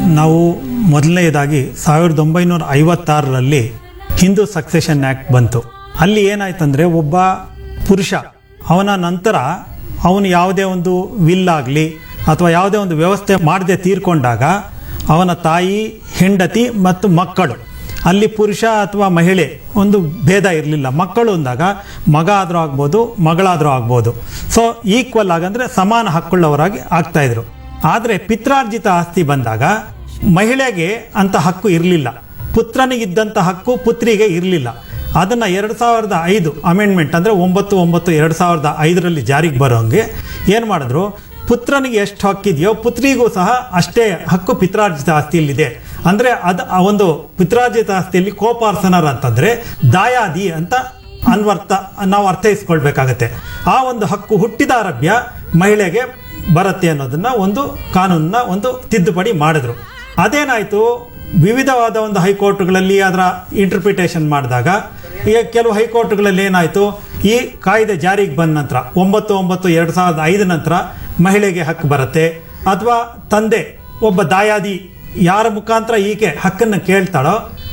ನಾವು ಮೊದಲನೇದಾಗಿ ಸಾವಿರದ ಒಂಬೈನೂರ ಐವತ್ತಾರರಲ್ಲಿ ಹಿಂದೂ ಸಕ್ಸೆಷನ್ ಆ್ಯಕ್ಟ್ ಬಂತು ಅಲ್ಲಿ ಏನಾಯ್ತಂದ್ರೆ ಒಬ್ಬ ಪುರುಷ ಅವನ ನಂತರ ಅವನು ಯಾವುದೇ ಒಂದು ವಿಲ್ ಆಗಲಿ ಅಥವಾ ಯಾವುದೇ ಒಂದು ವ್ಯವಸ್ಥೆ ಮಾಡದೆ ತೀರ್ಕೊಂಡಾಗ ಅವನ ತಾಯಿ ಹೆಂಡತಿ ಮತ್ತು ಮಕ್ಕಳು ಅಲ್ಲಿ ಪುರುಷ ಅಥವಾ ಮಹಿಳೆ ಒಂದು ಭೇದ ಇರಲಿಲ್ಲ ಮಕ್ಕಳು ಅಂದಾಗ ಮಗ ಆದರೂ ಆಗ್ಬೋದು ಮಗಳಾದರೂ ಆಗ್ಬೋದು ಸೊ ಈಕ್ವಲ್ ಆಗಂದ್ರೆ ಸಮಾನ ಹಕ್ಕುಳ್ಳವರಾಗಿ ಆಗ್ತಾ ಇದ್ರು ಆದರೆ ಪಿತ್ರಾರ್ಜಿತ ಆಸ್ತಿ ಬಂದಾಗ ಮಹಿಳೆಗೆ ಅಂತ ಹಕ್ಕು ಇರಲಿಲ್ಲ ಪುತ್ರನಿಗಿದ್ದಂಥ ಹಕ್ಕು ಪುತ್ರಿಗೆ ಇರಲಿಲ್ಲ ಅದನ್ನ ಎರಡು ಸಾವಿರದ ಐದು ಅಮೆಂಡ್ಮೆಂಟ್ ಅಂದ್ರೆ ಒಂಬತ್ತು ಒಂಬತ್ತು ಎರಡು ಸಾವಿರದ ಐದರಲ್ಲಿ ಜಾರಿಗೆ ಬರೋಂಗೆ ಏನು ಮಾಡಿದ್ರು ಪುತ್ರನಿಗೆ ಎಷ್ಟು ಹಕ್ಕಿದೆಯೋ ಪುತ್ರಿಗೂ ಸಹ ಅಷ್ಟೇ ಹಕ್ಕು ಪಿತ್ರಾರ್ಜಿತ ಆಸ್ತಿಯಲ್ಲಿದೆ ಅಂದ್ರೆ ಅದ ಆ ಒಂದು ಪಿತ್ರಾರ್ಜಿತ ಆಸ್ತಿಯಲ್ಲಿ ಕೋಪಾರ್ಸನರ್ ಅಂತಂದ್ರೆ ದಾಯಾದಿ ಅಂತ ಅನ್ವರ್ಥ ನಾವು ಅರ್ಥೈಸ್ಕೊಳ್ಬೇಕಾಗತ್ತೆ ಆ ಒಂದು ಹಕ್ಕು ಹುಟ್ಟಿದಾರಭ್ಯ ಮಹಿಳೆಗೆ ಬರುತ್ತೆ ಅನ್ನೋದನ್ನ ಒಂದು ಕಾನೂನನ್ನ ಒಂದು ತಿದ್ದುಪಡಿ ಮಾಡಿದ್ರು ಅದೇನಾಯ್ತು ವಿವಿಧವಾದ ಒಂದು ಹೈಕೋರ್ಟ್ಗಳಲ್ಲಿ ಅದರ ಇಂಟರ್ಪ್ರಿಟೇಷನ್ ಮಾಡಿದಾಗ ಈಗ ಕೆಲವು ಹೈಕೋರ್ಟ್ಗಳಲ್ಲಿ ಏನಾಯ್ತು ಈ ಕಾಯ್ದೆ ಜಾರಿಗೆ ಬಂದ ನಂತರ ಒಂಬತ್ತು ಒಂಬತ್ತು ಎರಡು ಸಾವಿರದ ಐದು ನಂತರ ಮಹಿಳೆಗೆ ಹಕ್ಕು ಬರುತ್ತೆ ಅಥವಾ ತಂದೆ ಒಬ್ಬ ದಾಯಾದಿ ಯಾರ ಮುಖಾಂತರ ಈಕೆ ಹಕ್ಕನ್ನು ಕೇಳ್ತಾಳೋ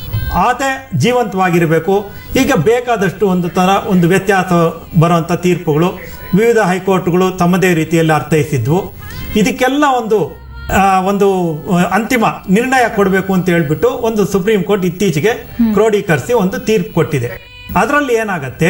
ಆತ ಜೀವಂತವಾಗಿರಬೇಕು ಈಗ ಬೇಕಾದಷ್ಟು ಒಂದು ತರ ಒಂದು ವ್ಯತ್ಯಾಸ ಬರುವಂತ ತೀರ್ಪುಗಳು ವಿವಿಧ ಹೈಕೋರ್ಟ್ಗಳು ತಮ್ಮದೇ ರೀತಿಯಲ್ಲಿ ಅರ್ಥೈಸಿದ್ವು ಇದಕ್ಕೆಲ್ಲ ಒಂದು ಆ, ಒಂದು ಆ, ಅಂತಿಮ ನಿರ್ಣಯ ಕೊಡಬೇಕು ಅಂತ ಹೇಳ್ಬಿಟ್ಟು ಒಂದು ಸುಪ್ರೀಂ ಕೋರ್ಟ್ ಇತ್ತೀಚೆಗೆ ಕ್ರೋಢೀಕರಿಸಿ ಒಂದು ತೀರ್ಪು ಕೊಟ್ಟಿದೆ ಅದರಲ್ಲಿ ಏನಾಗತ್ತೆ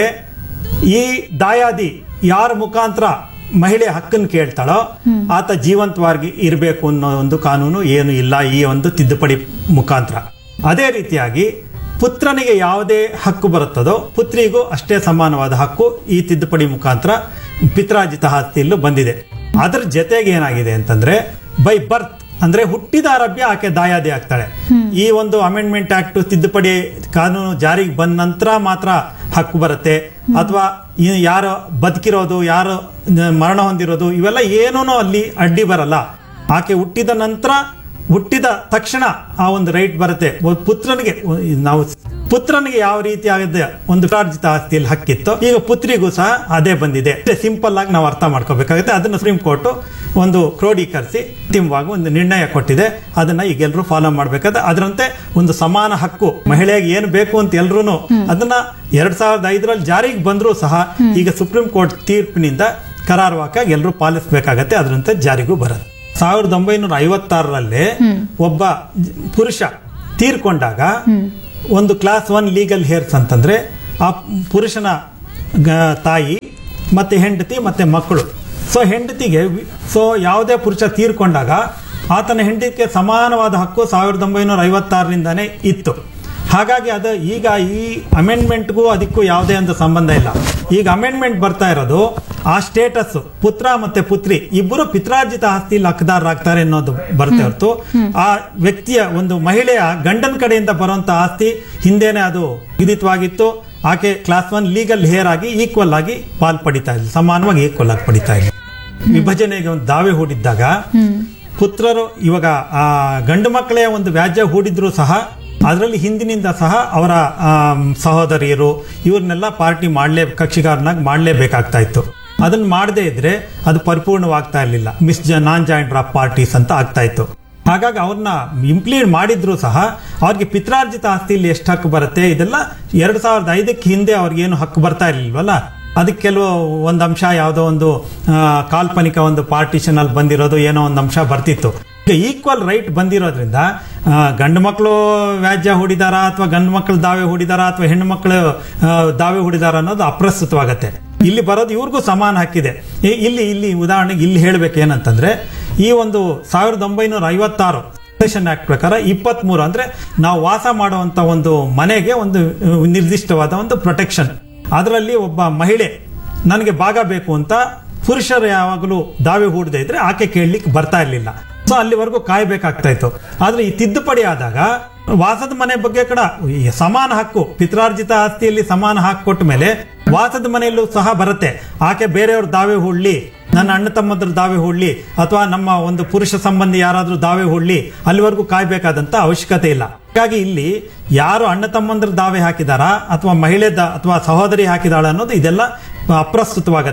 ಈ ದಾಯಾದಿ ಯಾರ ಮುಖಾಂತರ ಮಹಿಳೆ ಹಕ್ಕನ್ನು ಕೇಳ್ತಾಳೋ ಆತ ಜೀವಂತವಾಗಿ ಇರಬೇಕು ಅನ್ನೋ ಒಂದು ಕಾನೂನು ಏನು ಇಲ್ಲ ಈ ಒಂದು ತಿದ್ದುಪಡಿ ಮುಖಾಂತರ ಅದೇ ರೀತಿಯಾಗಿ ಪುತ್ರನಿಗೆ ಯಾವುದೇ ಹಕ್ಕು ಬರುತ್ತದೋ ಪುತ್ರಿಗೂ ಅಷ್ಟೇ ಸಮಾನವಾದ ಹಕ್ಕು ಈ ತಿದ್ದುಪಡಿ ಮುಖಾಂತರ ಪಿತ್ರಾರ್ಜಿತ ಆಸ್ತಿಯಲ್ಲೂ ಬಂದಿದೆ ಅದರ ಜೊತೆಗೆ ಏನಾಗಿದೆ ಅಂತಂದ್ರೆ ಬೈ ಬರ್ತ್ ಅಂದ್ರೆ ಹುಟ್ಟಿದ ಆರಭ್ಯ ಆಕೆ ದಾಯಾದಿ ಆಗ್ತಾಳೆ ಈ ಒಂದು ಅಮೆಂಡ್ಮೆಂಟ್ ಆಕ್ಟ್ ತಿದ್ದುಪಡಿ ಕಾನೂನು ಜಾರಿಗೆ ಬಂದ ನಂತರ ಮಾತ್ರ ಹಕ್ಕು ಬರುತ್ತೆ ಅಥವಾ ಯಾರು ಬದುಕಿರೋದು ಯಾರು ಮರಣ ಹೊಂದಿರೋದು ಇವೆಲ್ಲ ಏನೂ ಅಲ್ಲಿ ಅಡ್ಡಿ ಬರಲ್ಲ ಆಕೆ ಹುಟ್ಟಿದ ನಂತರ ಹುಟ್ಟಿದ ತಕ್ಷಣ ಆ ಒಂದು ರೈಟ್ ಬರುತ್ತೆ ಒಬ್ಬ ಪುತ್ರನಿಗೆ ನಾವು ಪುತ್ರನಿಗೆ ಯಾವ ರೀತಿಯಾದ ಒಂದು ಪ್ರಾರ್ಜಿತ ಆಸ್ತಿಯಲ್ಲಿ ಹಕ್ಕಿತ್ತು ಈಗ ಪುತ್ರಿಗೂ ಸಹ ಅದೇ ಬಂದಿದೆ ಸಿಂಪಲ್ ಆಗಿ ನಾವು ಅರ್ಥ ಮಾಡ್ಕೋಬೇಕಾಗುತ್ತೆ ಅದನ್ನು ಸುಪ್ರೀಂ ಕೋರ್ಟ್ ಒಂದು ಕ್ರೋಢೀಕರಿಸಿ ಅಂತಿಮವಾಗಿ ಒಂದು ನಿರ್ಣಯ ಕೊಟ್ಟಿದೆ ಅದನ್ನ ಈಗ ಎಲ್ಲರೂ ಫಾಲೋ ಮಾಡ್ಬೇಕಾದ್ರೆ ಅದರಂತೆ ಒಂದು ಸಮಾನ ಹಕ್ಕು ಮಹಿಳೆಗೆ ಏನು ಬೇಕು ಅಂತ ಎಲ್ರು ಅದನ್ನ ಎರಡ್ ಸಾವಿರದ ಐದರಲ್ಲಿ ಜಾರಿಗೆ ಬಂದರೂ ಸಹ ಈಗ ಸುಪ್ರೀಂ ಕೋರ್ಟ್ ತೀರ್ಪಿನಿಂದ ಕರಾರುವಾಕಾಗಿ ಎಲ್ಲರೂ ಪಾಲಿಸಬೇಕಾಗತ್ತೆ ಅದರಂತೆ ಜಾರಿಗೂ ಬರುತ್ತೆ ಸಾವಿರದ ಒಂಬೈನೂರ ಐವತ್ತಾರರಲ್ಲಿ ಒಬ್ಬ ಪುರುಷ ತೀರ್ಕೊಂಡಾಗ ಒಂದು ಕ್ಲಾಸ್ ಒನ್ ಲೀಗಲ್ ಹೇರ್ಸ್ ಅಂತಂದ್ರೆ ಆ ಪುರುಷನ ಗ- ತಾಯಿ ಮತ್ತೆ ಹೆಂಡತಿ ಮತ್ತೆ ಮಕ್ಕಳು ಸೊ ಹೆಂಡತಿಗೆ ವಿ- ಸೊ ಯಾವುದೇ ಪುರುಷ ತೀರ್ಕೊಂಡಾಗ ಆತನ ಹೆಂಡತಿಗೆ ಸಮಾನವಾದ ಹಕ್ಕು ಸಾವಿರದ ಒಂಬೈನೂರ ಐವತ್ತಾರರಿಂದಾನೇ ಇತ್ತು ಹಾಗಾಗಿ ಅದು ಈಗ ಈ ಅಮೆಂಡ್ಮೆಂಟ್ಗೂ ಅದಕ್ಕೂ ಯಾವುದೇ ಒಂದು ಸಂಬಂಧ ಇಲ್ಲ ಈಗ ಅಮೆಂಡ್ಮೆಂಟ್ ಬರ್ತಾ ಇರೋದು ಆ ಸ್ಟೇಟಸ್ ಪುತ್ರ ಮತ್ತೆ ಪುತ್ರಿ ಇಬ್ಬರು ಪಿತ್ರಾರ್ಜಿತ ಆಸ್ತಿಯಲ್ಲಿ ಹಕ್ಕದಾರರಾಗ್ತಾರೆ ಅನ್ನೋದು ಬರುತ್ತೆ ಹೊರತು ಆ ವ್ಯಕ್ತಿಯ ಒಂದು ಮಹಿಳೆಯ ಗಂಡನ ಕಡೆಯಿಂದ ಬರುವಂತ ಆಸ್ತಿ ಹಿಂದೆನೆ ಅದು ವಿಧಿತವಾಗಿತ್ತು ಆಕೆ ಕ್ಲಾಸ್ ಒನ್ ಲೀಗಲ್ ಹೇರ್ ಆಗಿ ಈಕ್ವಲ್ ಆಗಿ ಪಾಲ್ ಪಡಿತಾ ಇದ್ಲು ಸಮಾನವಾಗಿ ಈಕ್ವಲ್ ಆಗಿ ಪಡಿತಾ ಇದ್ಲು ವಿಭಜನೆಗೆ ಒಂದು ದಾವೆ ಹೂಡಿದ್ದಾಗ ಪುತ್ರರು ಇವಾಗ ಆ ಗಂಡು ಮಕ್ಕಳೇ ಒಂದು ವ್ಯಾಜ್ಯ ಹೂಡಿದ್ರು ಸಹ ಅದರಲ್ಲಿ ಹಿಂದಿನಿಂದ ಸಹ ಅವರ ಆಮ್, ಸಹೋದರಿಯರು ಇವ್ರನ್ನೆಲ್ಲ ಪಾರ್ಟಿ ಮಾಡ್ಲೇ ಕಕ್ಷಿಗಾರನಾಗಿ ಮಾಡಲೇಬೇಕಾಗ್ತಾ ಇತ್ತು ಅದನ್ನ ಮಾಡದೇ ಇದ್ರೆ ಅದು ಪರಿಪೂರ್ಣವಾಗ್ತಾ ಇರಲಿಲ್ಲ miss non joint of parties ಅಂತ ಆಗ್ತಾ ಇತ್ತು ಹಾಗಾಗಿ ಅವ್ರನ್ನ ಇಂಪ್ಲೀಡ್ ಮಾಡಿದ್ರು ಸಹ ಅವ್ರಿಗೆ ಪಿತ್ರಾರ್ಜಿತ ಆಸ್ತಿಯಲ್ಲಿ ಎಷ್ಟು ಹಕ್ಕು ಬರುತ್ತೆ ಇದೆಲ್ಲ ಎರಡ್ ಸಾವಿರದ ಐದಕ್ಕೆ ಹಿಂದೆ ಅವ್ರಿಗೇನು ಹಕ್ಕು ಬರ್ತಾ ಇರ್ಲಿಲ್ವಲ್ಲ ಅದಕ್ಕೆ ಕೆಲವು ಒಂದು ಅಂಶ ಯಾವುದೋ ಒಂದು ಆ, ಕಾಲ್ಪನಿಕ ಒಂದು ಪಾರ್ಟಿಷನ್ ಅಲ್ಲಿ ಬಂದಿರೋದು ಏನೋ ಒಂದು ಅಂಶ ಬರ್ತಿತ್ತು ಈಗ ಈಕ್ವಲ್ ರೈಟ್ ಬಂದಿರೋದ್ರಿಂದ ಆ, ಗಂಡು ಮಕ್ಕಳು ವ್ಯಾಜ್ಯ ಹೂಡಿದಾರ ಅಥವಾ ಗಂಡು ಮಕ್ಕಳು ದಾವೆ ಹೂಡಿದಾರ ಅಥವಾ ಹೆಣ್ಣು ಮಕ್ಕಳು ಆ, ದಾವೆ ಹೂಡಿದಾರ ಅನ್ನೋದು ಅಪ್ರಸ್ತುತವಾಗತ್ತೆ ಇಲ್ಲಿ ಬರೋದು ಇವ್ರಿಗೂ ಸಮಾನ ಹಕ್ಕಿದೆ ಇ- ಇಲ್ಲಿ ಇಲ್ಲಿ ಉದಾಹರಣೆಗೆ ಇಲ್ಲಿ ಹೇಳ್ಬೇಕು ಏನಂತಂದ್ರೆ ಈ ಒಂದು ಸಾವಿರದ ಒಂಬೈನೂರ ಐವತ್ತಾರು ಸೆಷನ್ ಆಕ್ಟ್ ಪ್ರಕಾರ ಇಪ್ಪತ್ತ್ ಮೂರು ಅಂದ್ರೆ ನಾವು ವಾಸ ಮಾಡುವಂತ ಒಂದು ಮನೆಗೆ ಒಂದು ಅಹ್, ನಿರ್ದಿಷ್ಟವಾದ ಒಂದು ಪ್ರೊಟೆಕ್ಷನ್ ಅದರಲ್ಲಿ ಒಬ್ಬ ಮಹಿಳೆ ನನಗೆ ಭಾಗ ಬೇಕು ಅಂತ ಪುರುಷರು ಯಾವಾಗಲೂ ದಾವೆ ಹೂಡದೆ ಇದ್ರೆ ಆಕೆ ಕೇಳಲಿಕ್ಕೆ ಬರ್ತಾ ಇರ್ಲಿಲ್ಲ ಸೊ ಅಲ್ಲಿವರೆಗೂ ಕಾಯ್ಬೇಕಾಗ್ತಾ ಇತ್ತು ಆದ್ರೆ ಈ ತಿದ್ದುಪಡಿ ಆದಾಗ ವಾಸದ ಮನೆ ಬಗ್ಗೆ ಕೂಡ ಈ ಸಮಾನ ಹಕ್ಕು ಪಿತ್ರಾರ್ಜಿತ ಆಸ್ತಿಯಲ್ಲಿ ಸಮಾನ ಹಕ್ಕು ಕೊಟ್ಟ ಮೇಲೆ ವಾಸದ ಮನೆಯಲ್ಲೂ ಸಹ ಬರುತ್ತೆ ಆಕೆ ಬೇರೆಯವ್ರ ದಾವೆ ಹೂಡ್ಲಿ ನನ್ನ ಅಣ್ಣ ತಮ್ಮದ್ರ ದಾವೆ ಹೂಡ್ಲಿ ಅಥವಾ ನಮ್ಮ ಒಂದು ಪುರುಷ ಸಂಬಂಧಿ ಯಾರಾದ್ರೂ ದಾವೆ ಹೂಡ್ಲಿ ಅಲ್ಲಿವರೆಗೂ ಕಾಯ್ಬೇಕಾದಂತ ಅವಶ್ಯಕತೆ ಇಲ್ಲ ಹಾಗಾಗಿ ಇಲ್ಲಿ ಯಾರು ಅಣ್ಣ ತಮ್ಮಂದ್ರ ದಾವೆ ಹಾಕಿದಾರಾ ಅಥವಾ ಮಹಿಳೆ ದ- ಅಥವಾ ಸಹೋದರಿ ಹಾಕಿದಾಳ ಅನ್ನೋದು ಇದೆಲ್ಲ ಅಪ್ರಸ್ತುತವಾಗತ್ತೆ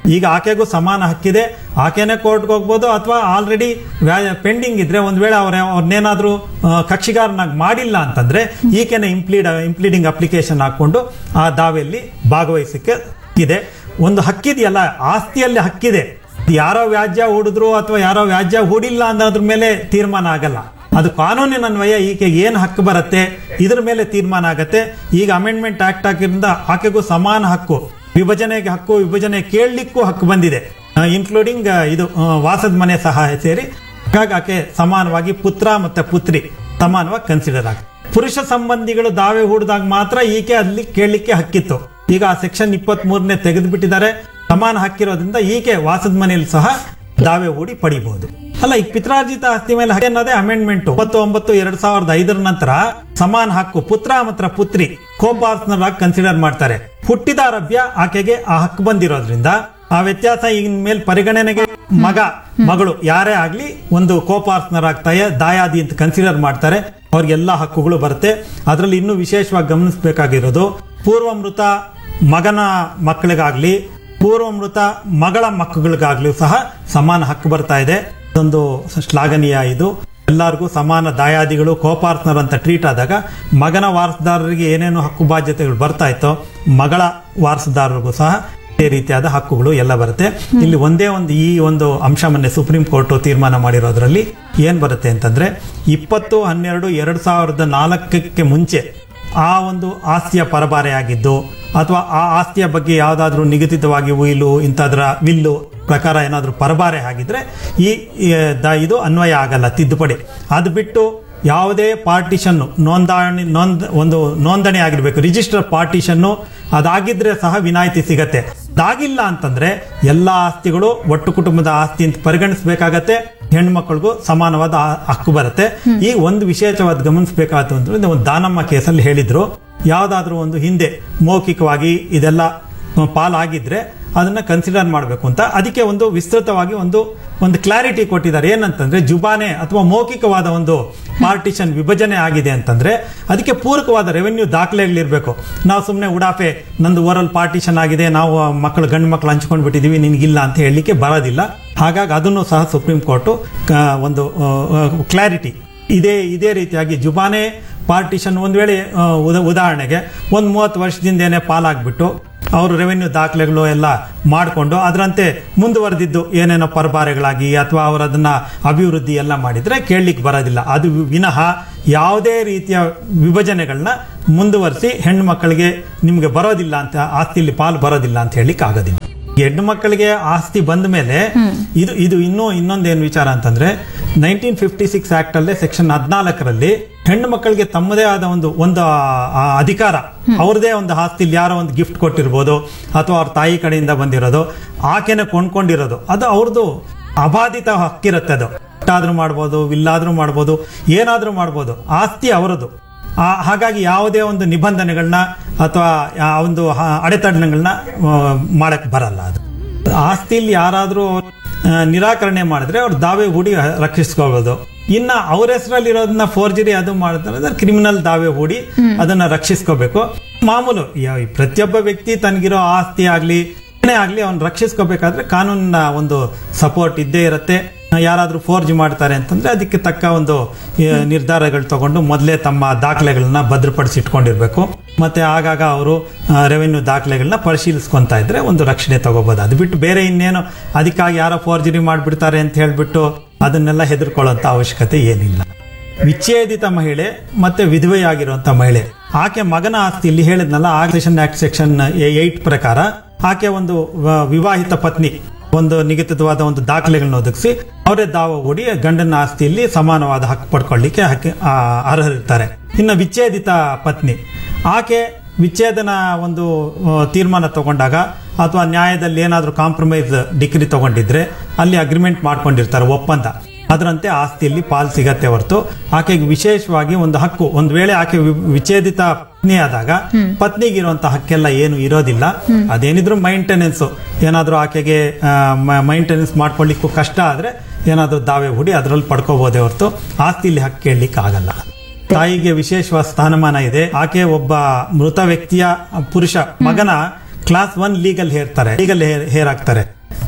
ಈಗ ಆಕೆಗೂ ಸಮಾನ ಹಕ್ಕಿದೆ ಆಕೆನೇ ಕೋರ್ಟ್ಗೆ ಹೋಗ್ಬೋದು ಅಥವಾ ಆಲ್ರೆಡಿ ಪೆಂಡಿಂಗ್ ಇದ್ರೆ ಒಂದ್ ವೇಳೆ ಅವ್ರ ಅವ್ರನ್ನೇನಾದ್ರೂ ಆ, ಕಕ್ಷಿಗಾರನಾಗಿ ಮಾಡಿಲ್ಲ ಅಂತಂದ್ರೆ ಈಕೆನೆ ಇಂಪ್ಲೀಡ್ ಇಂಪ್ಲೀಡಿಂಗ್ ಅಪ್ಲಿಕೇಶನ್ ಹಾಕೊಂಡು ಆ ದಾವೆಯಲ್ಲಿ ಭಾಗವಹಿಸಕ್ಕೆ ಇದೆ ಒಂದು ಹಕ್ಕಿದೆಯಲ್ಲ ಆಸ್ತಿಯಲ್ಲಿ ಹಕ್ಕಿದೆ ಯಾರೋ ವ್ಯಾಜ್ಯ ಹೂಡಿದ್ರು ಅಥವಾ ಯಾರೋ ವ್ಯಾಜ್ಯ ಹೂಡಿಲ್ಲ ಅನ್ನೋದ್ರ ಮೇಲೆ ತೀರ್ಮಾನ ಆಗಲ್ಲ ಅದು ಕಾನೂನಿನ ಅನ್ವಯ ಈಕೆ ಏನು ಹಕ್ಕು ಬರುತ್ತೆ ಇದ್ರ ಮೇಲೆ ತೀರ್ಮಾನ ಆಗತ್ತೆ ಈಗ ಅಮೆಂಡ್ಮೆಂಟ್ ಆಕ್ಟ್ ಆಗಿರಿಂದ ಆಕೆಗೂ ಸಮಾನ ಹಕ್ಕು ವಿಭಜನೆಗೆ ಹಕ್ಕು ವಿಭಜನೆ ಕೇಳಲಿಕ್ಕೂ ಹಕ್ಕು ಬಂದಿದೆ ಇನ್ಕ್ಲೂಡಿಂಗ್ ಇದು ಆ, ವಾಸದ ಮನೆ ಸಹಾಯ ಸೇರಿ ಹಾಗಾಗಿ ಆಕೆ ಸಮಾನವಾಗಿ ಪುತ್ರ ಮತ್ತೆ ಪುತ್ರಿ ಸಮಾನವಾಗಿ ಕನ್ಸಿಡರ್ ಆಗುತ್ತೆ ಪುರುಷ ಸಂಬಂಧಿಗಳು ದಾವೆ ಹೂಡಿದಾಗ ಮಾತ್ರ ಈಕೆ ಅಲ್ಲಿ ಕೇಳಲಿಕ್ಕೆ ಹಕ್ಕಿತ್ತು ಈಗ ಆ ಸೆಕ್ಷನ್ ಇಪ್ಪತ್ತ್ ಮೂರನೇ ತೆಗೆದುಬಿಟ್ಟಿದ್ದಾರೆ ಸಮಾನ ಹಕ್ಕಿರೋದ್ರಿಂದ ಈಕೆ ವಾಸದ ಮನೆಯಲ್ಲಿ ಸಹ ದಾವೆ ಹೂಡಿ ಪಡಿಬಹುದು ಅಲ್ಲ ಈಗ ಪಿತ್ರಾರ್ಜಿತ ಆಸ್ತಿ ಮೇಲೆ ಹಕ್ಕು ಅನ್ನೋದೇ ಅಮೆಂಡ್ಮೆಂಟ್ ಒಂಬತ್ತು ಒಂಬತ್ತು ಎರಡ್ ಸಾವಿರದ ಐದರ ನಂತರ ಸಮಾನ ಹಕ್ಕು ಪುತ್ರ ಮಾತ್ರ ಪುತ್ರಿ ಕೋ ಪಾರ್ಟ್ನರ್ ಆಗಿ ಕನ್ಸಿಡರ್ ಮಾಡ್ತಾರೆ ಹುಟ್ಟಿದ ಅರಭ್ಯ ಆಕೆಗೆ ಆ ಹಕ್ಕು ಬಂದಿರೋದ್ರಿಂದ ಆ ವ್ಯತ್ಯಾಸ ಇನ್ ಮೇಲೆ ಪರಿಗಣನೆಗೆ ಮಗ ಮಗಳು ಯಾರೇ ಆಗ್ಲಿ ಒಂದು ಕೋ ಪಾರ್ಟ್ನರ್ ಆಗ್ತಾಯ ದಾಯಾದಿ ಅಂತ ಕನ್ಸಿಡರ್ ಮಾಡ್ತಾರೆ ಅವ್ರಿಗೆಲ್ಲ ಹಕ್ಕುಗಳು ಬರುತ್ತೆ ಅದರಲ್ಲಿ ಇನ್ನೂ ವಿಶೇಷವಾಗಿ ಗಮನಿಸಬೇಕಾಗಿರೋದು ಪೂರ್ವ ಮೃತ ಮಗನ ಮಕ್ಕಳಿಗಾಗ್ಲಿ ಪೂರ್ವ ಮೃತ ಮಗಳ ಮಕ್ಕಳಿಗಾಗ್ಲೂ ಸಹ ಸಮಾನ ಹಕ್ಕು ಬರ್ತಾ ಇದೆ ಇದೊಂದು ಶ್ಲಾಘನೀಯ ಇದು ಎಲ್ಲರಿಗೂ ಸಮಾನ ದಾಯಾದಿಗಳು ಕೋಪಾರ್ಟ್ನರ್ ಅಂತ ಟ್ರೀಟ್ ಆದಾಗ ಮಗನ ವಾರಸುದಾರರಿಗೆ ಏನೇನು ಹಕ್ಕು ಬಾಧ್ಯತೆಗಳು ಬರ್ತಾ ಇತ್ತೋ ಮಗಳ ವಾರಸುದಾರರಿಗೂ ಸಹ ಇದೇ ರೀತಿಯಾದ ಹಕ್ಕುಗಳು ಎಲ್ಲ ಬರುತ್ತೆ ಇಲ್ಲಿ ಒಂದೇ ಒಂದು ಈ ಒಂದು ಅಂಶ ಮೊನ್ನೆ ಸುಪ್ರೀಂ ಕೋರ್ಟ್ ತೀರ್ಮಾನ ಮಾಡಿರೋದ್ರಲ್ಲಿ ಏನ್ ಬರುತ್ತೆ ಅಂತಂದ್ರೆ ಇಪ್ಪತ್ತು ಹನ್ನೆರಡು ಎರಡ್ ಸಾವಿರದ ನಾಲ್ಕಕ್ಕೆ ಮುಂಚೆ ಆ ಒಂದು ಆಸ್ತಿಯ ಪರಬಾರೆ ಆಗಿದ್ದು ಅಥವಾ ಆ ಆಸ್ತಿಯ ಬಗ್ಗೆ ಯಾವುದಾದ್ರೂ ನಿಗದಿತವಾಗಿ ಉಯಿಲು ಇಂಥದ್ರ ವಿಲ್ಲು ಪ್ರಕಾರ ಏನಾದರೂ ಪರಬಾರೆ ಆಗಿದ್ರೆ ಈ ಈ ದ- ಇದು ಅನ್ವಯ ಆಗಲ್ಲ ತಿದ್ದುಪಡಿ ಅದು ಬಿಟ್ಟು ಯಾವುದೇ ಪಾರ್ಟಿಷನ್ ನೋಂದಣಿ ನೋಂದ್ ಒಂದು ನೋಂದಣಿ ಆಗಿರ್ಬೇಕು ರಿಜಿಸ್ಟರ್ ಪಾರ್ಟಿಷನ್ನು ಅದಾಗಿದ್ರೆ ಸಹ ವಿನಾಯಿತಿ ಸಿಗತ್ತೆ ಅದಾಗಿಲ್ಲ ಅಂತಂದ್ರೆ ಎಲ್ಲ ಆಸ್ತಿಗಳು ಒಟ್ಟು ಕುಟುಂಬದ ಆಸ್ತಿ ಅಂತ ಪರಿಗಣಿಸಬೇಕಾಗತ್ತೆ ಹೆಣ್ಮಕ್ಳಿಗೂ ಸಮಾನವಾದ ಆ- ಹಕ್ಕು ಬರುತ್ತೆ ಈ ಒಂದು ವಿಶೇಷವಾದ ಗಮನಿಸಬೇಕಾದ ಅಂದ್ರೆ ಒಂದು ದಾನಮ್ಮ ಕೇಸಲ್ಲಿ ಹೇಳಿದ್ರು ಯಾವ್ದಾದ್ರೂ ಒಂದು ಹಿಂದೆ ಮೌಖಿಕವಾಗಿ ಇದೆಲ್ಲ ಪಾಲಾಗಿದ್ರೆ ಅದನ್ನ ಕನ್ಸಿಡರ್ ಮಾಡಬೇಕು ಅಂತ ಅದಕ್ಕೆ ಒಂದು ವಿಸ್ತೃತವಾಗಿ ಒಂದು ಒಂದು ಕ್ಲಾರಿಟಿ ಕೊಟ್ಟಿದ್ದಾರೆ ಏನಂತಂದ್ರೆ ಜುಬಾನೆ ಅಥವಾ ಮೌಖಿಕವಾದ ಒಂದು ಪಾರ್ಟಿಷನ್ ವಿಭಜನೆ ಆಗಿದೆ ಅಂತಂದ್ರೆ ಅದಕ್ಕೆ ಪೂರಕವಾದ ರೆವೆನ್ಯೂ ದಾಖಲೆಗಳಿರ್ಬೇಕು ನಾವು ಸುಮ್ಮನೆ ಉಡಾಫೆ ನಂದು ಓರಲ್ ಪಾರ್ಟಿಷನ್ ಆಗಿದೆ ನಾವು ಆ ಮಕ್ಕಳು ಗಂಡು ಮಕ್ಕಳು ಹಂಚ್ಕೊಂಡು ಬಿಟ್ಟಿದೀವಿ ನಿನ್ಗಿಲ್ಲ ಅಂತ ಹೇಳಲಿಕ್ಕೆ ಬರೋದಿಲ್ಲ ಹಾಗಾಗಿ ಅದನ್ನು ಸಹ ಸುಪ್ರೀಂ ಕೋರ್ಟು ಕ- ಒಂದು ಕ್ಲಾರಿಟಿ ಇದೇ ಇದೇ ರೀತಿಯಾಗಿ ಜುಬಾನೆ ಪಾರ್ಟಿಷನ್ ಒಂದ್ ವೇಳೆ ಆ, ಉದ- ಉದಾಹರಣೆಗೆ ಒಂದು ಮೂವತ್ತು ವರ್ಷದಿಂದೇನೆ ಪಾಲಾಗ್ಬಿಟ್ಟು ಅವರು ರೆವೆನ್ಯೂ ದಾಖಲೆಗಳು ಎಲ್ಲ ಮಾಡಿಕೊಂಡು ಅದರಂತೆ ಮುಂದುವರೆದಿದ್ದು ಏನೇನೋ ಪರಬಾರೆಗಳಾಗಿ ಅಥವಾ ಅವರು ಅದನ್ನ ಅಭಿವೃದ್ಧಿ ಎಲ್ಲ ಮಾಡಿದ್ರೆ ಕೇಳಲಿಕ್ಕೆ ಬರೋದಿಲ್ಲ ಅದು ವಿನಃ ಯಾವುದೇ ರೀತಿಯ ವಿಭಜನೆಗಳನ್ನ ಮುಂದುವರಿಸಿ ಹೆಣ್ಣು ಮಕ್ಕಳಿಗೆ ನಿಮ್ಗೆ ಬರೋದಿಲ್ಲ ಅಂತ ಆಸ್ತಿಯಲ್ಲಿ ಪಾಲು ಬರೋದಿಲ್ಲ ಅಂತ ಹೇಳಲಿಕ್ಕೆ ಆಗೋದಿಲ್ಲ ಹೆಣ್ಣು ಮಕ್ಕಳಿಗೆ ಆಸ್ತಿ ಬಂದ ಮೇಲೆ ಇದು ಇದು ಇನ್ನೂ ಇನ್ನೊಂದೇನು ವಿಚಾರ ಅಂತಂದ್ರೆ ನೈನ್ಟೀನ್ ಫಿಫ್ಟಿ ಸಿಕ್ಸ್ ಆಕ್ಟ್ ಅಲ್ಲೇ ಸೆಕ್ಷನ್ ಹದಿನಾಲ್ಕರಲ್ಲಿ ಹೆಣ್ಣು ಮಕ್ಕಳಿಗೆ ತಮ್ಮದೇ ಆದ ಒಂದು ಒಂದು ಆ- ಆ ಅಧಿಕಾರ ಅವ್ರದೇ ಒಂದು ಆಸ್ತಿಲಿ ಯಾರೋ ಒಂದು ಗಿಫ್ಟ್ ಕೊಟ್ಟಿರ್ಬೋದು ಅಥವಾ ಅವ್ರ ತಾಯಿ ಕಡೆಯಿಂದ ಬಂದಿರೋದು ಆಕೆನೆ ಕೊಂಡ್ಕೊಂಡಿರೋದು ಅದು ಅವ್ರದ್ದು ಅಬಾಧಿತ ಹಕ್ಕಿರುತ್ತೆ ಅದು ಆದ್ರೂ ಮಾಡ್ಬೋದು ವಿಲ್ಲಾದ್ರೂ ಮಾಡ್ಬೋದು ಏನಾದ್ರೂ ಮಾಡ್ಬೋದು ಆಸ್ತಿ ಅವರದು ಆ, ಹಾಗಾಗಿ ಯಾವುದೇ ಒಂದು ನಿಬಂಧನೆಗಳನ್ನ ಅಥವಾ ಆ ಒಂದು ಹ- ಅಡೆತಡೆಗಳನ್ನ ಮಾಡಕ್ ಬರಲ್ಲ ಅದು ಆಸ್ತಿಲಿ ಯಾರಾದ್ರೂ ಆ, ನಿರಾಕರಣೆ ಮಾಡಿದ್ರೆ ಅವ್ರು ದಾವೆ ಹೂಡಿ ರಕ್ಷಿಸ್ಕೋಬಹುದು ಇನ್ನ ಅವ್ರ ಹೆಸರಲ್ಲಿ ಇರೋದನ್ನ ಫೋರ್ಜರಿ ಅದು ಮಾಡಿದ್ರೆ ಕ್ರಿಮಿನಲ್ ದಾವೆ ಹೂಡಿ ಅದನ್ನ ರಕ್ಷಿಸ್ಕೋಬೇಕು ಮಾಮೂಲು ಯಾವ- ಈ ಪ್ರತಿಯೊಬ್ಬ ವ್ಯಕ್ತಿ ತನಗಿರೋ ಆಸ್ತಿ ಆಗ್ಲಿ ಏನೇ ಆಗ್ಲಿ ಅವ್ನು ರಕ್ಷಿಸ್ಕೋಬೇಕಾದ್ರೆ ಕಾನೂನಿನ ಒಂದು ಸಪೋರ್ಟ್ ಇದ್ದೇ ಇರುತ್ತೆ ಯಾರಾದ್ರೂ ಫೋರ್ಜ್ ಮಾಡ್ತಾರೆ ಅಂತಂದ್ರೆ ಅದಕ್ಕೆ ತಕ್ಕ ಒಂದು ಆ, ನಿರ್ಧಾರಗಳು ತಗೊಂಡು ಮೊದಲೇ ತಮ್ಮ ದಾಖಲೆಗಳನ್ನ ಭದ್ರಪಡಿಸಿ ಇಟ್ಕೊಂಡಿರ್ಬೇಕು ಮತ್ತೆ ಆಗಾಗ ಅವರು ರೆವೆನ್ಯೂ ದಾಖಲೆಗಳನ್ನ ಪರಿಶೀಲಿಸ್ಕೊಂತ ಇದ್ರೆ ಒಂದು ರಕ್ಷಣೆ ತಗೋಬಹುದು ಅದು ಬಿಟ್ಟು ಬೇರೆ ಇನ್ನೇನು ಅದಕ್ಕಾಗಿ ಯಾರೋ ಫೋರ್ಜರಿ ಮಾಡಿಬಿಡ್ತಾರೆ ಅಂತ ಹೇಳ್ಬಿಟ್ಟು ಅದನ್ನೆಲ್ಲ ಹೆದರ್ಕೊಳ್ಳೋಂತ ಅವಶ್ಯಕತೆ ಏನಿಲ್ಲ ವಿಚ್ಛೇದಿತ ಮಹಿಳೆ ಮತ್ತೆ ವಿಧವೆಯಾಗಿರುವಂತ ಮಹಿಳೆ ಆಕೆ ಮಗನ ಆಸ್ತಿಯಲ್ಲಿ ಹೇಳಿದ್ನಲ್ಲ ಆಗ್ರೇಷನ್ ಆಕ್ಟ್ ಸೆಕ್ಷನ್ ಏಟ್ ಪ್ರಕಾರ ಆಕೆ ಒಂದು ವ- ವಿವಾಹಿತ ಪತ್ನಿ ಒಂದು ನಿಗದಿತವಾದ ಒಂದು ದಾಖಲೆಗಳನ್ನ ಒದಗಿಸಿ ಅವರೇ ದಾವ ಹೂಡಿ ಗಂಡನ ಆಸ್ತಿಯಲ್ಲಿ ಸಮಾನವಾದ ಹಕ್ಕು ಪಡ್ಕೊಳ್ಳಿಕ್ಕೆ ಹಕ್ಕಿ ಆ, ಅರ್ಹರಿರ್ತಾರೆ ಇನ್ನು ವಿಚ್ಛೇದಿತ ಪತ್ನಿ ಆಕೆ ವಿಚ್ಛೇದನ ಒಂದು ಆ, ತೀರ್ಮಾನ ತಗೊಂಡಾಗ ಅಥವಾ ನ್ಯಾಯದಲ್ಲಿ ಏನಾದರೂ ಕಾಂಪ್ರಮೈಸ್ ಡಿಗ್ರಿ ತಗೊಂಡಿದ್ರೆ ಅಲ್ಲಿ ಅಗ್ರಿಮೆಂಟ್ ಮಾಡ್ಕೊಂಡಿರ್ತಾರೆ ಒಪ್ಪಂದ ಅದರಂತೆ ಆಸ್ತಿಯಲ್ಲಿ ಪಾಲ್ ಸಿಗತ್ತೆ ಹೊರತು ಆಕೆಗೆ ವಿಶೇಷವಾಗಿ ಒಂದು ಹಕ್ಕು ಒಂದ್ ವೇಳೆ ಆಕೆ ವಿ- ವಿಚ್ಛೇದಿತ ಪತ್ನಿ ಆದಾಗ ಪತ್ನಿಗಿರುವಂತ ಹಕ್ಕೆಲ್ಲ ಏನು ಇರೋದಿಲ್ಲ ಅದೇನಿದ್ರು ಮೈಂಟೆನೆನ್ಸ್ ಏನಾದ್ರೂ ಆಕೆಗೆ ಮೈಂಟೆನೆನ್ಸ್ ಮಾಡ್ಕೊಳ್ಳಿಕ್ಕೂ ಕಷ್ಟ ಆದ್ರೆ ಏನಾದ್ರೂ ದಾವೆ ಹೂಡಿ ಅದರಲ್ಲಿ ಪಡ್ಕೋಬಹುದೇ ಹೊರತು ಆಸ್ತಿಯಲ್ಲಿ ಹಕ್ಕು ಕೇಳಲಿಕ್ಕೆ ಆಗಲ್ಲ ತಾಯಿಗೆ ವಿಶೇಷವಾದ ಸ್ಥಾನಮಾನ ಇದೆ ಆಕೆ ಒಬ್ಬ ಮೃತ ವ್ಯಕ್ತಿಯ ಪುರುಷ ಮಗನ ಕ್ಲಾಸ್ ಒನ್ ಲೀಗಲ್ ಹೇರ್ತಾರೆ ಲೀಗಲ್ ಹೇರ್ ಆಗ್ತಾರೆ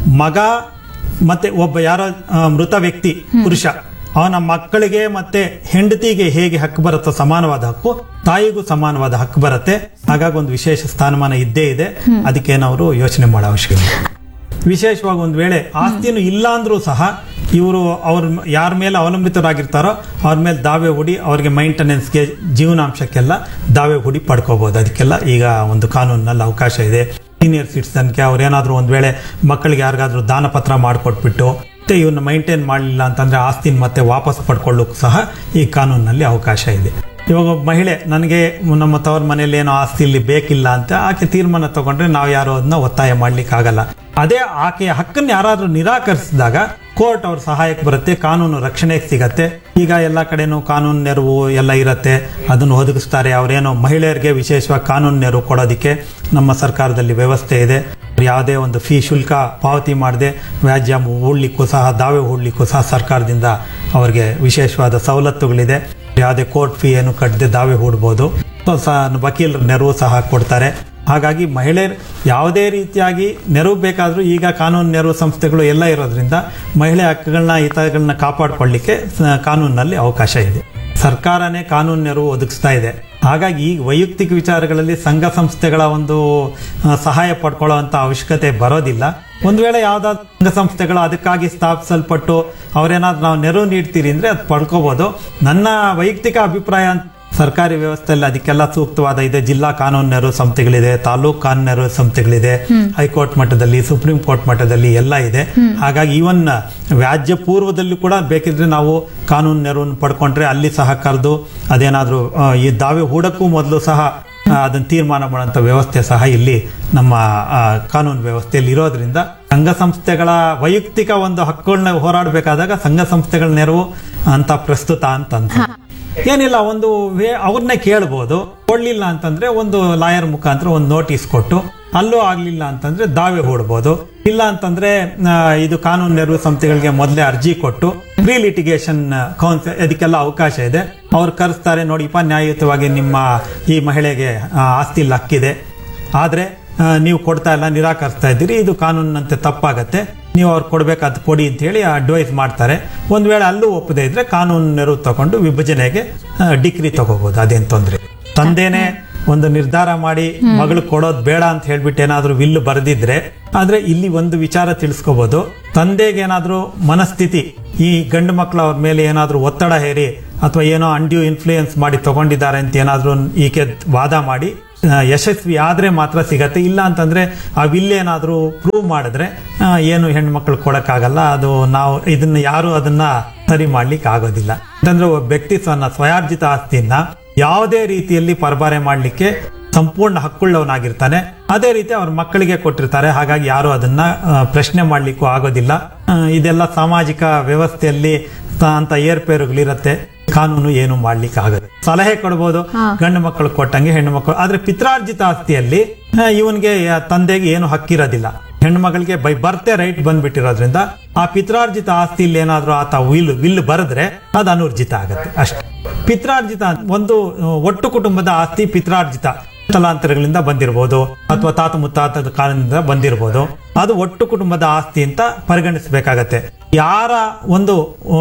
ಮಗ ಮತ್ತೆ ಒಬ್ಬ ಯಾರೋ ಆ, ಮೃತ ವ್ಯಕ್ತಿ ಪುರುಷ ಅವನ ಮಕ್ಕಳಿಗೆ ಮತ್ತೆ ಹೆಂಡತಿಗೆ ಹೇಗೆ ಹಕ್ಕು ಬರುತ್ತೋ ಸಮಾನವಾದ ಹಕ್ಕು ತಾಯಿಗೂ ಸಮಾನವಾದ ಹಕ್ಕು ಬರುತ್ತೆ ಹಾಗಾಗಿ ಒಂದು ವಿಶೇಷ ಸ್ಥಾನಮಾನ ಇದ್ದೇ ಇದೆ ಅದಕ್ಕೇನವರು ಯೋಚನೆ ಮಾಡೋ ಅವಶ್ಯಕತೆ ಇಲ್ಲ. ವಿಶೇಷವಾಗಿ ಒಂದು ವೇಳೆ ಆಸ್ತಿನೂ ಇಲ್ಲ ಅಂದ್ರೂ ಸಹ ಇವರು ಅವ್ರ ಯಾರ ಮೇಲೆ ಅವಲಂಬಿತರಾಗಿರ್ತಾರೋ ಅವ್ರ ಮೇಲೆ ದಾವೆ ಹೂಡಿ ಅವ್ರಿಗೆ ಮೈಂಟೆನೆನ್ಸ್ಗೆ ಜೀವನಾಂಶಕ್ಕೆಲ್ಲ ದಾವೆ ಹೂಡಿ ಪಡ್ಕೋಬಹುದು ಅದಕ್ಕೆಲ್ಲ ಈಗ ಒಂದು ಕಾನೂನಿನಲ್ಲಿ ಅವಕಾಶ ಇದೆ ಸೀನಿಯರ್ ಸಿಟಿಸನ್ಗೆ ಅವ್ರೇನಾದ್ರೂ ಒಂದು ವೇಳೆ ಮಕ್ಕಳಿಗೆ ಯಾರಿಗಾದ್ರೂ ದಾನ ಪತ್ರ ಮಾಡಿಕೊಟ್ಬಿಟ್ಟು ಮತ್ತೆ ಇವನ್ನ ಮೈಂಟೈನ್ ಮಾಡಲಿಲ್ಲ ಅಂತಂದ್ರೆ ಆಸ್ತಿನ ಮತ್ತೆ ವಾಪಸ್ ಪಡ್ಕೊಳ್ಳೋಕೆ ಸಹ ಈ ಕಾನೂನಿನಲ್ಲಿ ಅವಕಾಶ ಇದೆ ಇವಾಗ ಒಬ್ಬ ಮಹಿಳೆ ನನಗೆ ನಮ್ಮ ತವ್ರ ಮನೇಲಿ ಏನೋ ಆಸ್ತಿ ಇಲ್ಲಿ ಬೇಕಿಲ್ಲ ಅಂತ ಆಕೆ ತೀರ್ಮಾನ ತಗೊಂಡ್ರೆ ನಾವು ಯಾರೋ ಅದನ್ನ ಒತ್ತಾಯ ಮಾಡ್ಲಿಕ್ಕೆ ಆಗಲ್ಲ ಅದೇ ಆಕೆಯ ಹಕ್ಕನ್ನು ಯಾರಾದ್ರೂ ನಿರಾಕರಿಸಿದಾಗ ಕೋರ್ಟ್ ಅವ್ರ ಸಹಾಯಕ್ಕೆ ಬರುತ್ತೆ ಕಾನೂನು ರಕ್ಷಣೆಗೆ ಸಿಗತ್ತೆ ಈಗ ಎಲ್ಲ ಕಡೆನೂ ಕಾನೂನು ನೆರವು ಎಲ್ಲ ಇರತ್ತೆ ಅದನ್ನು ಒದಗಿಸ್ತಾರೆ ಅವರೇನೋ ಮಹಿಳೆಯರಿಗೆ ವಿಶೇಷವಾಗಿ ಕಾನೂನು ನೆರವು ಕೊಡೋದಕ್ಕೆ ನಮ್ಮ ಸರ್ಕಾರದಲ್ಲಿ ವ್ಯವಸ್ಥೆ ಇದೆ ಯಾವುದೇ ಒಂದು ಫೀ ಶುಲ್ಕ ಪಾವತಿ ಮಾಡದೆ ವ್ಯಾಜ್ಯ ಹೂಡ್ಲಿಕ್ಕೂ ಸಹ ದಾವೆ ಹೂಡ್ಲಿಕ್ಕೂ ಸಹ ಸರ್ಕಾರದಿಂದ ಅವರಿಗೆ ವಿಶೇಷವಾದ ಸವಲತ್ತುಗಳಿದೆ ಯಾವುದೇ ಕೋರ್ಟ್ ಫೀ ಏನು ಕಟ್ಟದೆ ದಾವೆ ಹೂಡ್ಬೋದು ಸೊ ಸಹ ವಕೀಲರ ನೆರವು ಸಹ ಕೊಡ್ತಾರೆ ಹಾಗಾಗಿ ಮಹಿಳೆಯರು ಯಾವುದೇ ರೀತಿಯಾಗಿ ನೆರವು ಬೇಕಾದರೂ ಈಗ ಕಾನೂನು ನೆರವು ಸಂಸ್ಥೆಗಳು ಎಲ್ಲ ಇರೋದ್ರಿಂದ ಮಹಿಳೆ ಹಕ್ಕುಗಳನ್ನ ಹಿತಗಳನ್ನ ಕಾಪಾಡಿಕೊಳ್ಳಿಕ್ಕೆ ಸ- ಕಾನೂನಿನಲ್ಲಿ ಅವಕಾಶ ಇದೆ ಸರ್ಕಾರನೇ ಕಾನೂನು ನೆರವು ಒದಗಿಸ್ತಾ ಇದೆ ಹಾಗಾಗಿ ಈ ವೈಯಕ್ತಿಕ ವಿಚಾರಗಳಲ್ಲಿ ಸಂಘ ಸಂಸ್ಥೆಗಳ ಒಂದು ಆ, ಸಹಾಯ ಪಡ್ಕೊಳ್ಳುವಂತ ಅವಶ್ಯಕತೆ ಬರೋದಿಲ್ಲ ಒಂದು ವೇಳೆ ಯಾವ್ದಾದ್ರು ಸಂಘ ಕಾನೂನುಗಳು ಅದಕ್ಕಾಗಿ ಸ್ಥಾಪಿಸಲ್ಪಟ್ಟು ಅವರೇನಾದ್ರು ನಾವು ನೆರವು ನೀಡ್ತೀರಿ ಅಂದ್ರೆ ಅದು ಪಡ್ಕೋಬಹುದು ನನ್ನ ವೈಯಕ್ತಿಕ ಅಭಿಪ್ರಾಯ ಅಂತ ಸರ್ಕಾರಿ ವ್ಯವಸ್ಥೆಯಲ್ಲಿ ಅದಕ್ಕೆಲ್ಲ ಸೂಕ್ತವಾದ ಇದೆ ಜಿಲ್ಲಾ ಕಾನೂನು ನೆರವು ಸಂಸ್ಥೆಗಳಿದೆ ತಾಲೂಕು ಕಾನೂನು ನೆರವು ಸಂಸ್ಥೆಗಳಿದೆ ಹೈಕೋರ್ಟ್ ಮಟ್ಟದಲ್ಲಿ ಸುಪ್ರೀಂ ಕೋರ್ಟ್ ಮಟ್ಟದಲ್ಲಿ ಎಲ್ಲ ಇದೆ ಹಾಗಾಗಿ ಈವನ್ ವ್ಯಾಜ್ಯ ಪೂರ್ವದಲ್ಲಿ ಕೂಡ ಬೇಕಿದ್ರೆ ನಾವು ಕಾನೂನು ನೆರವನ್ನು ಪಡ್ಕೊಂಡ್ರೆ ಅಲ್ಲಿ ಸಹ ಕರೆದು ಅದೇನಾದ್ರೂ ಆ, ಈ ದಾವೆ ಹೂಡಕ್ಕೂ ಮೊದಲು ಸಹ ಆ, ಅದನ್ನ ತೀರ್ಮಾನ ಮಾಡುವಂತ ವ್ಯವಸ್ಥೆ ಸಹ ಇಲ್ಲಿ ನಮ್ಮ ಆ, ಕಾನೂನು ವ್ಯವಸ್ಥೆಯಲ್ಲಿ ಇರೋದ್ರಿಂದ ಸಂಘ ಸಂಸ್ಥೆಗಳ ವೈಯಕ್ತಿಕ ಒಂದು ಹಕ್ಕುಗಳನ್ನ ಹೋರಾಡಬೇಕಾದಾಗ ಸಂಘ ಸಂಸ್ಥೆಗಳ ನೆರವು ಅಂತ ಪ್ರಸ್ತುತ ಅಂತ ಅನ್ಸುತ್ತೆ. ಏನಿಲ್ಲ ಒಂದು ವೇ- ಅವ್ರನ್ನೇ ಕೇಳ್ಬೋದು ಕೊಡ್ಲಿಲ್ಲ ಅಂತಂದ್ರೆ ಒಂದು ಲಾಯರ್ ಮುಖಾಂತರ ಒಂದು ನೋಟಿಸ್ ಕೊಟ್ಟು ಅಲ್ಲೂ ಆಗ್ಲಿಲ್ಲ ಅಂತಂದ್ರೆ ದಾವೆ ಹೂಡ್ಬೋದು ಇಲ್ಲ ಅಂತಂದ್ರೆ ಆ, ಇದು ಕಾನೂನು ನೆರವು ಸಂಸ್ಥೆಗಳಿಗೆ ಮೊದಲೇ ಅರ್ಜಿ ಕೊಟ್ಟು ಪ್ರೀ ಲಿಟಿಗೇಷನ್ ಕೌನ್ಸಿಲ್ ಇದಕ್ಕೆಲ್ಲ ಅವಕಾಶ ಇದೆ ಅವ್ರು ಕರೆಸ್ತಾರೆ ನೋಡಿಪ್ಪ ನ್ಯಾಯಯುತವಾಗಿ ನಿಮ್ಮ ಈ ಮಹಿಳೆಗೆ ಆ, ಆಸ್ತಿ ಇಲ್ಲ ಹಕ್ಕಿದೆ ಆದ್ರೆ ಆ, ನೀವು ಕೊಡ್ತಾ ಇಲ್ಲ ನಿರಾಕರಿಸ್ತಾ ಇದ್ದೀರಿ ಇದು ಕಾನೂನಿನಂತೆ ತಪ್ಪಾಗತ್ತೆ ನೀವು ಅವ್ರು ಕೊಡ್ಬೇಕಾದ್ ಕೊಡಿ ಅಂತ ಹೇಳಿ ಅಡ್ವೈಸ್ ಮಾಡ್ತಾರೆ ಒಂದ್ ವೇಳೆ ಅಲ್ಲೂ ಒಪ್ಪದೇ ಇದ್ರೆ ಕಾನೂನು ನೆರವು ತಗೊಂಡು ವಿಭಜನೆಗೆ ಡಿಗ್ರಿ ತಗೋಬಹುದು ಅದೇನ್ ತೊಂದ್ರೆ ತಂದೆನೆ ಒಂದು ನಿರ್ಧಾರ ಮಾಡಿ ಮಗಳು ಕೊಡೋದು ಬೇಡ ಅಂತ ಹೇಳ್ಬಿಟ್ಟು ಏನಾದ್ರೂ ವಿಲ್ಲು ಬರೆದಿದ್ರೆ ಆದ್ರೆ ಇಲ್ಲಿ ಒಂದು ವಿಚಾರ ತಿಳಿಸ್ಕೋಬಹುದು ತಂದೆಗೆ ಏನಾದ್ರೂ ಮನಸ್ಥಿತಿ ಈ ಗಂಡು ಮಕ್ಕಳು ಅವ್ರ ಮೇಲೆ ಏನಾದ್ರೂ ಒತ್ತಡ ಹೇರಿ ಅಥವಾ ಏನೋ ಅಂಡ್ಯೂ ಇನ್ಫ್ಲೂಯೆನ್ಸ್ ಮಾಡಿ ತಗೊಂಡಿದ್ದಾರೆ ಅಂತ ಏನಾದ್ರೂ ಈಕೆ ವಾದ ಮಾಡಿ ಆ, ಯಶಸ್ವಿ ಆದ್ರೆ ಮಾತ್ರ ಸಿಗತ್ತೆ ಇಲ್ಲ ಅಂತಂದ್ರೆ ಆ ವಿಲ್ ಏನಾದ್ರೂ ಪ್ರೂವ್ ಮಾಡಿದ್ರೆ ಆ, ಏನು ಹೆಣ್ಮಕ್ಳು ಕೊಡಕ್ಕಾಗಲ್ಲ ಅದು ನಾವು ಇದನ್ನ ಯಾರು ಅದನ್ನ ಸರಿ ಮಾಡ್ಲಿಕ್ಕೆ ಆಗೋದಿಲ್ಲ ಅಂತಂದ್ರೆ ಒಬ್ಬ ವ್ಯಕ್ತಿ ತನ್ನ ಸ್ವಯಾರ್ಜಿತ ಆಸ್ತಿಯನ್ನ ಯಾವುದೇ ರೀತಿಯಲ್ಲಿ ಪರಬಾರೆ ಮಾಡ್ಲಿಕ್ಕೆ ಸಂಪೂರ್ಣ ಹಕ್ಕುಳ್ಳವನಾಗಿರ್ತಾನೆ ಅದೇ ರೀತಿ ಅವ್ರ ಮಕ್ಕಳಿಗೆ ಕೊಟ್ಟಿರ್ತಾರೆ ಹಾಗಾಗಿ ಯಾರು ಅದನ್ನ ಆ, ಪ್ರಶ್ನೆ ಮಾಡ್ಲಿಕ್ಕೂ ಆಗೋದಿಲ್ಲ ಆ, ಇದೆಲ್ಲ ಸಾಮಾಜಿಕ ವ್ಯವಸ್ಥೆಯಲ್ಲಿ ತ- ಅಂತ ಏರ್ಪೇರುಗಳಿರತ್ತೆ ಕಾನೂನು ಏನು ಮಾಡ್ಲಿಕ್ಕೆ ಆಗದು ಸಲಹೆ ಕೊಡ್ಬೋದು ಗಂಡು ಮಕ್ಕಳು ಕೊಟ್ಟಂಗೆ ಹೆಣ್ಣು ಮಕ್ಕಳು ಆದ್ರೆ ಪಿತ್ರಾರ್ಜಿತ ಆಸ್ತಿಯಲ್ಲಿ ಇವನ್ಗೆ ತಂದೆಗೆ ಏನು ಹಕ್ಕಿರೋದಿಲ್ಲ ಹೆಣ್ಣು ಮಗಳಿಗೆ ಬೈ ಬರ್ತೆ ರೈಟ್ ಬಂದ್ಬಿಟ್ಟಿರೋದ್ರಿಂದ ಆ ಪಿತ್ರಾರ್ಜಿತ ಆಸ್ತಿಯಲ್ಲಿ ಏನಾದ್ರೂ ಆತ ವಿಲ್ ವಿಲ್ ಬರೆದ್ರೆ ಅದು ಅನೂರ್ಜಿತ ಆಗತ್ತೆ ಅಷ್ಟೇ ಪಿತ್ರಾರ್ಜಿತ ಒಂದು ಆ, ಒಟ್ಟು ಕುಟುಂಬದ ಆಸ್ತಿ ಪಿತ್ರಾರ್ಜಿತ ತಲಾಂತರಗಳಿಂದ ಬಂದಿರಬಹುದು ಅಥವಾ ತಾತ ಮುತ್ತಾತದ ಕಾಲದಿಂದ ಬಂದಿರಬಹುದು ಅದು ಒಟ್ಟು ಕುಟುಂಬದ ಆಸ್ತಿ ಅಂತ ಪರಿಗಣಿಸಬೇಕಾಗತ್ತೆ ಯಾರ ಒಂದು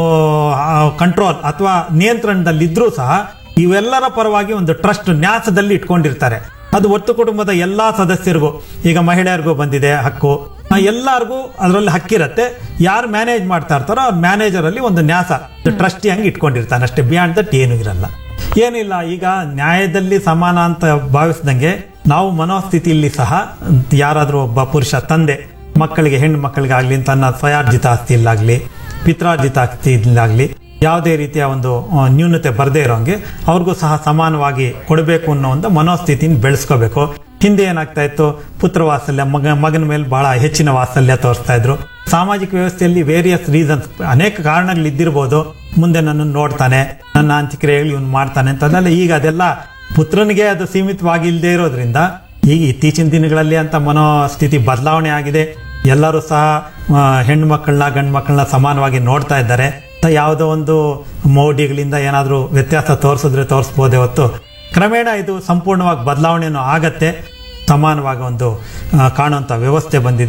ಕಂಟ್ರೋಲ್ ಅಥವಾ ನಿಯಂತ್ರಣದಲ್ಲಿದ್ರೂ ಸಹ ಇವೆಲ್ಲರ ಪರವಾಗಿ ಒಂದು ಟ್ರಸ್ಟ್ ನ್ಯಾಸದಲ್ಲಿ ಇಟ್ಕೊಂಡಿರ್ತಾರೆ ಅದು ಒಟ್ಟು ಕುಟುಂಬದ ಎಲ್ಲಾ ಸದಸ್ಯರಿಗೂ ಈಗ ಮಹಿಳೆಯರಿಗೂ ಬಂದಿದೆ ಹಕ್ಕು ಆ, ಎಲ್ಲರಿಗೂ ಅದರಲ್ಲಿ ಹಕ್ಕಿರತ್ತೆ ಯಾರು ಮ್ಯಾನೇಜ್ ಮಾಡ್ತಾ ಇರ್ತಾರೋ ಅವ್ರ ಮ್ಯಾನೇಜರ್ ಅಲ್ಲಿ ಒಂದು ನ್ಯಾಸ ಟ್ರಸ್ಟಿ ಹಂಗೆ ಇಟ್ಕೊಂಡಿರ್ತಾನೆ ಅಷ್ಟೇ ಬಿಯಾಂಡ್ ದಟ್ ಏನು ಇರಲ್ಲ ಏನಿಲ್ಲ ಈಗ ನ್ಯಾಯದಲ್ಲಿ ಸಮಾನ ಅಂತ ಭಾವಿಸಿದಂಗೆ ನಾವು ಮನೋಸ್ಥಿತಿಯಲ್ಲಿ ಸಹ ಯಾರಾದ್ರೂ ಒಬ್ಬ ಪುರುಷ ತಂದೆ ಮಕ್ಕಳಿಗೆ ಹೆಣ್ಣು ಮಕ್ಕಳಿಗಾಗ್ಲಿ ತನ್ನ ಸ್ವಯಾರ್ಜಿತ ಆಸ್ತಿಯಲ್ಲಾಗ್ಲಿ ಪಿತ್ರಾರ್ಜಿತ ಆಸ್ತಿಯಲ್ಲಾಗ್ಲಿ ಯಾವುದೇ ರೀತಿಯ ಒಂದು ಆ, ನ್ಯೂನತೆ ಬರದೇ ಇರೋಂಗೆ ಅವ್ರಿಗೂ ಸಹ ಸಮಾನವಾಗಿ ಕೊಡಬೇಕು ಅನ್ನೋ ಒಂದು ಮನೋಸ್ಥಿತಿನ ಬೆಳೆಸ್ಕೋಬೇಕು ಹಿಂದೆ ಏನಾಗ್ತಾ ಇತ್ತು ಪುತ್ರ ವಾತ್ಸಲ್ಯ ಮಗ ಮಗನ ಮೇಲೆ ಬಹಳ ಹೆಚ್ಚಿನ ವಾತ್ಸಲ್ಯ ತೋರಿಸ್ತಾ ಇದ್ರು ಸಾಮಾಜಿಕ ವ್ಯವಸ್ಥೆಯಲ್ಲಿ ವೇರಿಯಸ್ ರೀಸನ್ಸ್ ಅನೇಕ ಕಾರಣಗಳು ಇದ್ದಿರ್ಬೋದು ಮುಂದೆ ನನ್ನನ್ನು ನೋಡ್ತಾನೆ ನನ್ನ ಅಂತ್ಯಕ್ರಿಯೆಗಳು ಇವನು ಮಾಡ್ತಾನೆ ಅಂತ ಅದೆಲ್ಲ ಈಗ ಅದೆಲ್ಲ ಪುತ್ರನಿಗೆ ಅದು ಸೀಮಿತವಾಗಿ ಇಲ್ಲದೆ ಇರೋದ್ರಿಂದ ಈಗ ಇತ್ತೀಚಿನ ದಿನಗಳಲ್ಲಿ ಅಂತ ಮನೋಸ್ಥಿತಿ ಬದಲಾವಣೆ ಆಗಿದೆ ಎಲ್ಲರೂ ಸಹ ಆ, ಹೆಣ್ಣು ಮಕ್ಕಳನ್ನ ಗಂಡು ಮಕ್ಕಳನ್ನ ಸಮಾನವಾಗಿ ನೋಡ್ತಾ ಇದ್ದಾರೆ ಅಂತ ಯಾವುದೋ ಒಂದು ಮೌಢ್ಯಗಳಿಂದ ಏನಾದರೂ ವ್ಯತ್ಯಾಸ ತೋರಿಸಿದ್ರೆ ತೋರಿಸ್ಬೋದೇ ಹೊತ್ತು ಕ್ರಮೇಣ ಇದು ಸಂಪೂರ್ಣವಾಗಿ ಬದಲಾವಣೆನೂ ಆಗತ್ತೆ ಸಮಾನವಾಗಿ ಒಂದು ಆ, ಕಾಣುವಂಥ ವ್ಯವಸ್ಥೆ ಬಂದಿದೆ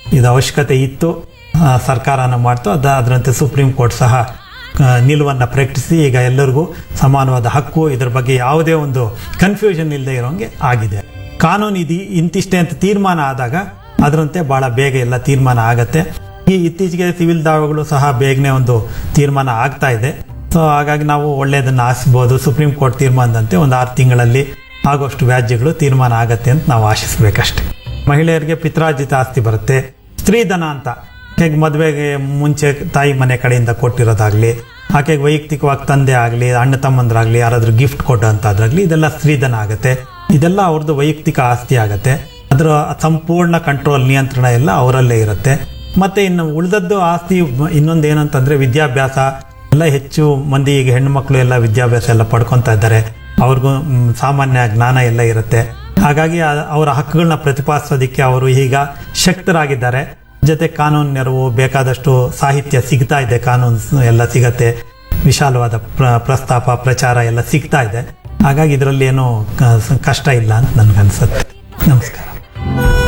ಇದು ಅವಶ್ಯಕತೆ ಇತ್ತು ಆ, ಸರ್ಕಾರನ ಮಾಡ್ತು ಅದ ಅದರಂತೆ ಸುಪ್ರೀಂ ಕೋರ್ಟ್ ಸಹ ಆ, ನಿಲುವನ್ನು ಪ್ರಕಟಿಸಿ ಈಗ ಎಲ್ಲರಿಗೂ ಸಮಾನವಾದ ಹಕ್ಕು ಇದ್ರ ಬಗ್ಗೆ ಯಾವುದೇ ಒಂದು ಕನ್ಫ್ಯೂಷನ್ ಇಲ್ಲದೆ ಇರೋಂಗೆ ಆಗಿದೆ ಕಾನೂನು ಇದು ಇಂತಿಷ್ಟೇ ಅಂತ ತೀರ್ಮಾನ ಆದಾಗ ಅದರಂತೆ ಬಹಳ ಬೇಗ ಎಲ್ಲ ತೀರ್ಮಾನ ಆಗತ್ತೆ ಈ ಇತ್ತೀಚೆಗೆ ಸಿವಿಲ್ ದಾವೆಗಳು ಸಹ ಬೇಗನೆ ಒಂದು ತೀರ್ಮಾನ ಆಗ್ತಾ ಇದೆ ಸೊ ಹಾಗಾಗಿ ನಾವು ಒಳ್ಳೆಯದನ್ನು ಆಶಿಸ್ಬೋದು ಸುಪ್ರೀಂ ಕೋರ್ಟ್ ತೀರ್ಮಾನದಂತೆ ಒಂದು ಆರು ತಿಂಗಳಲ್ಲಿ ಆಗೋಷ್ಟು ವ್ಯಾಜ್ಯಗಳು ತೀರ್ಮಾನ ಆಗತ್ತೆ ಅಂತ ನಾವು ಆಶಿಸ್ಬೇಕಷ್ಟೆ ಮಹಿಳೆಯರಿಗೆ ಪಿತ್ರಾರ್ಜಿತ ಆಸ್ತಿ ಬರುತ್ತೆ ಸ್ತ್ರೀಧನ ಅಂತ ಹೇಗೆ ಮದುವೆಗೆ ಮುಂಚೆ ತಾಯಿ ಮನೆ ಕಡೆಯಿಂದ ಕೊಟ್ಟಿರೋದಾಗ್ಲಿ ಆಕೆಗೆ ವೈಯಕ್ತಿಕವಾಗಿ ತಂದೆ ಆಗಲಿ ಅಣ್ಣ ತಮ್ಮಂದ್ರಾಗ್ಲಿ ಯಾರಾದ್ರೂ ಗಿಫ್ಟ್ ಕೊಟ್ಟಂತಾದ್ರಾಗ್ಲಿ ಇದೆಲ್ಲ ಸ್ತ್ರೀಧನ ಆಗುತ್ತೆ ಇದೆಲ್ಲ ಅವ್ರದ್ದು ವೈಯಕ್ತಿಕ ಆಸ್ತಿ ಆಗುತ್ತೆ ಅದರ ಸಂಪೂರ್ಣ ಕಂಟ್ರೋಲ್ ನಿಯಂತ್ರಣ ಎಲ್ಲ ಅವರಲ್ಲೇ ಇರುತ್ತೆ ಮತ್ತೆ ಇನ್ನು ಉಳಿದದ್ದು ಆಸ್ತಿ ಇನ್ನೊಂದು ಏನಂತಂದ್ರೆ ವಿದ್ಯಾಭ್ಯಾಸ ಎಲ್ಲ ಹೆಚ್ಚು ಮಂದಿ ಈಗ ಹೆಣ್ಣು ಎಲ್ಲ ವಿದ್ಯಾಭ್ಯಾಸ ಎಲ್ಲ ಪಡ್ಕೊತಾ ಇದ್ದಾರೆ ಅವ್ರಿಗೂ ಮ್, ಸಾಮಾನ್ಯ ಜ್ಞಾನ ಎಲ್ಲ ಇರುತ್ತೆ ಹಾಗಾಗಿ ಆ- ಅವರ ಹಕ್ಕುಗಳನ್ನ ಪ್ರತಿಪಾದಿಸೋದಕ್ಕೆ ಅವರು ಈಗ ಶಕ್ತರಾಗಿದ್ದಾರೆ ಜೊತೆ ಕಾನೂನು ನೆರವು ಬೇಕಾದಷ್ಟು ಸಾಹಿತ್ಯ ಸಿಗ್ತಾ ಇದೆ ಕಾನೂನು ಎಲ್ಲ ಸಿಗತ್ತೆ ವಿಶಾಲವಾದ ಪ್ರ- ಪ್ರಸ್ತಾಪ ಪ್ರಚಾರ ಎಲ್ಲ ಸಿಗ್ತಾ ಇದೆ ಹಾಗಾಗಿ ಇದರಲ್ಲಿ ಏನು ಕ- ಕಷ್ಟ ಇಲ್ಲ ಅಂತ ನನ್ಗನ್ಸುತ್ತೆ ನಮಸ್ಕಾರ